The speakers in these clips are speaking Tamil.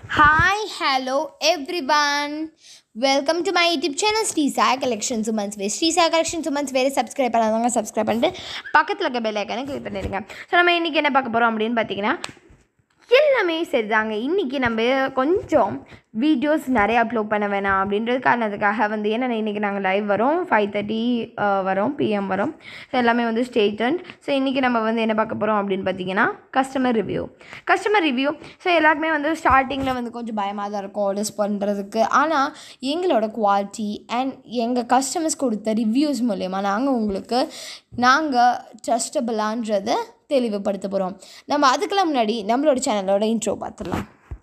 Hi, hello everyone. Welcome to my YouTube channel Sri Sai collection Suman's வே ஸ்ரீ சாய் கலெக்ஷன் சுமன்ஸ் வேறு சப்ஸ்கிரைப் பண்ணாதவங்க சப்ஸ்கிரைப் பண்ணிட்டு பக்கத்தில் இருக்க பெல் ஐக்கானை கிளிக் பண்ணிடுங்க ஸோ நம்ம இன்றைக்கி என்ன பார்க்க போகிறோம் அப்படின்னு பார்த்தீங்கன்னா எல்லாமே சரிதாங்க இன்றைக்கி நம்ம கொஞ்சம் வீடியோஸ் நிறைய அப்லோட் பண்ண வேணாம் அப்படின்றது காரணத்துக்காக வந்து ஏன்னா இன்றைக்கி நாங்கள் லைவ் வரோம் ஃபைவ் தேர்ட்டி வரோம் பிஎம் வரோம் ஸோ எல்லாமே வந்து ஸ்டேட்டன் ஸோ இன்றைக்கி நம்ம வந்து என்ன பார்க்க போகிறோம் அப்படின்னு பார்த்தீங்கன்னா customer review customer review so எல்லாருக்குமே வந்து ஸ்டார்டிங்கில் வந்து கொஞ்சம் பயமாக தான் இருக்கும் ஆர்டர்ஸ் பண்ணுறதுக்கு ஆனால் எங்களோட குவாலிட்டி அண்ட் எங்கள் கஸ்டமர்ஸ் கொடுத்த ரிவ்யூஸ் மூலயமா நாங்கள் உங்களுக்கு நாங்கள் ட்ரஸ்டபிளான்றதை தெளிவுபடுத்த போகிறோம் நம்ம அதுக்கெல்லாம் முன்னாடி நம்மளோட சேனலோட இன்ட்ரோ பார்த்துடலாம்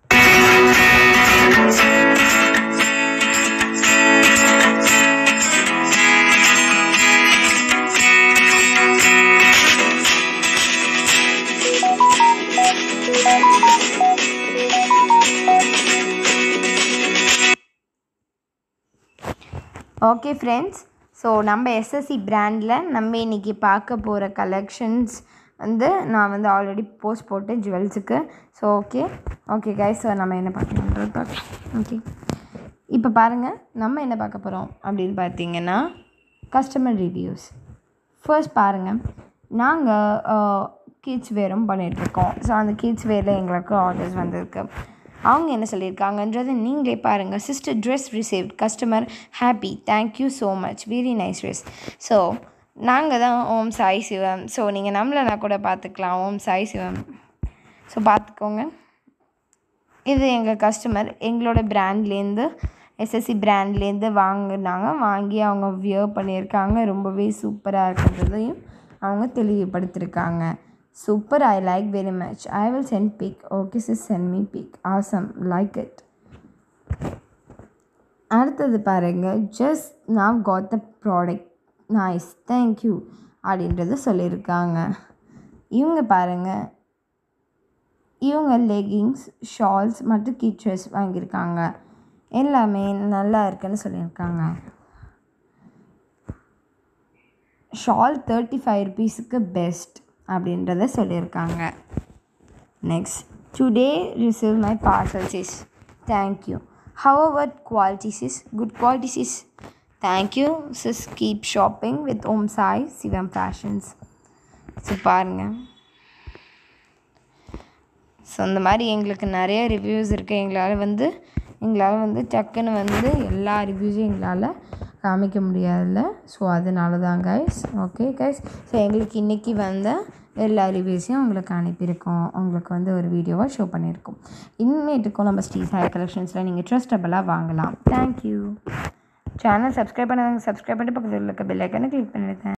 ஓகே ஃப்ரெண்ட்ஸ் ஸோ நம்ம எஸ்எஸ்சி பிராண்டில் நம்ம இன்றைக்கி பார்க்க போகிற கலெக்ஷன்ஸ் வந்து நான் வந்து ஆல்ரெடி போஸ்ட் போட்டேன் ஜுவல்ஸுக்கு so okay okay guys so நம்ம என்ன பார்க்கணுன்றது பார்க்கலாம் ஓகே இப்போ பாருங்கள் நம்ம என்ன பார்க்க போகிறோம் அப்படின்னு பார்த்தீங்கன்னா கஸ்டமர் ரிவ்யூஸ் ஃபர்ஸ்ட் பாருங்கள் நாங்கள் கிட்ஸ் வேரும் பண்ணிகிட்ருக்கோம் ஸோ அந்த கிட்ஸ் வேரில் எங்களுக்கு ஆர்டர்ஸ் வந்திருக்கு அவங்க என்ன சொல்லியிருக்காங்கன்றது நீங்களே பாருங்கள் sister dress received customer happy thank you so much very nice dress so நாங்கள் தான் ஓம் சாய் சிவம் ஸோ நீங்கள் நம்மளனா கூட பார்த்துக்கலாம் ஓம் சாய் சிவம் ஸோ பார்த்துக்கோங்க இது எங்கள் கஸ்டமர் எங்களோட பிராண்ட்லேருந்து எஸ்எஸ்சி பிராண்ட்லேருந்து வாங்கினாங்க வாங்கி அவங்க வியர் பண்ணியிருக்காங்க ரொம்பவே சூப்பராக இருக்கிறதையும் அவங்க தெளிவுபடுத்தியிருக்காங்க super I like very much I will send pic okay sis send me pic awesome like it அடுத்தது பாருங்கள் ஜஸ்ட் நான் got the product nice thank you அப்படின்றது சொல்லியிருக்காங்க இவங்க பாருங்கள் இவங்க லெகிங்ஸ் ஷால்ஸ் மற்றும் கிச்சர்ஸ் வாங்கியிருக்காங்க எல்லாமே நல்லா இருக்குன்னு சொல்லியிருக்காங்க ஷால் தேர்ட்டி ஃபைவ் ருபீஸுக்கு பெஸ்ட் அப்படின்றத சொல்லியிருக்காங்க next today receive my parcels is thank you how our qualities is good qualities is thank you sis keep shopping with Om Sai Sivam fashions so பாருங்கள் ஸோ இந்த மாதிரி எங்களுக்கு நிறைய ரிவ்யூஸ் இருக்குது எங்களால் வந்து எங்களால் வந்து டக்குன்னு வந்து எல்லா ரிவ்யூஸும் எங்களால் காமிக்க முடியாதுல்ல ஸோ அதனால தான் கைஸ் ஓகே கைஸ் ஸோ எங்களுக்கு இன்றைக்கி வந்த எல்லா ரிவ்யூஸையும் உங்களுக்கு அனுப்பியிருக்கோம் உங்களுக்கு வந்து ஒரு வீடியோவாக ஷோ பண்ணியிருக்கோம் இனிமேட்டுக்கும் நம்ம ஸ்ரீ சாய் கலெக்ஷன்ஸில் நீங்கள் ட்ரஸ்டபுளாக வாங்கலாம் தேங்க்யூ சேனல் சப்ஸ்கிரைப் பண்ணாங்க சப்ஸ்கிரைப் பண்ணிட்டு பக்கத்தில் இருக்க பெல் ஐக்கனை கிளிக் பண்ணிடுங்க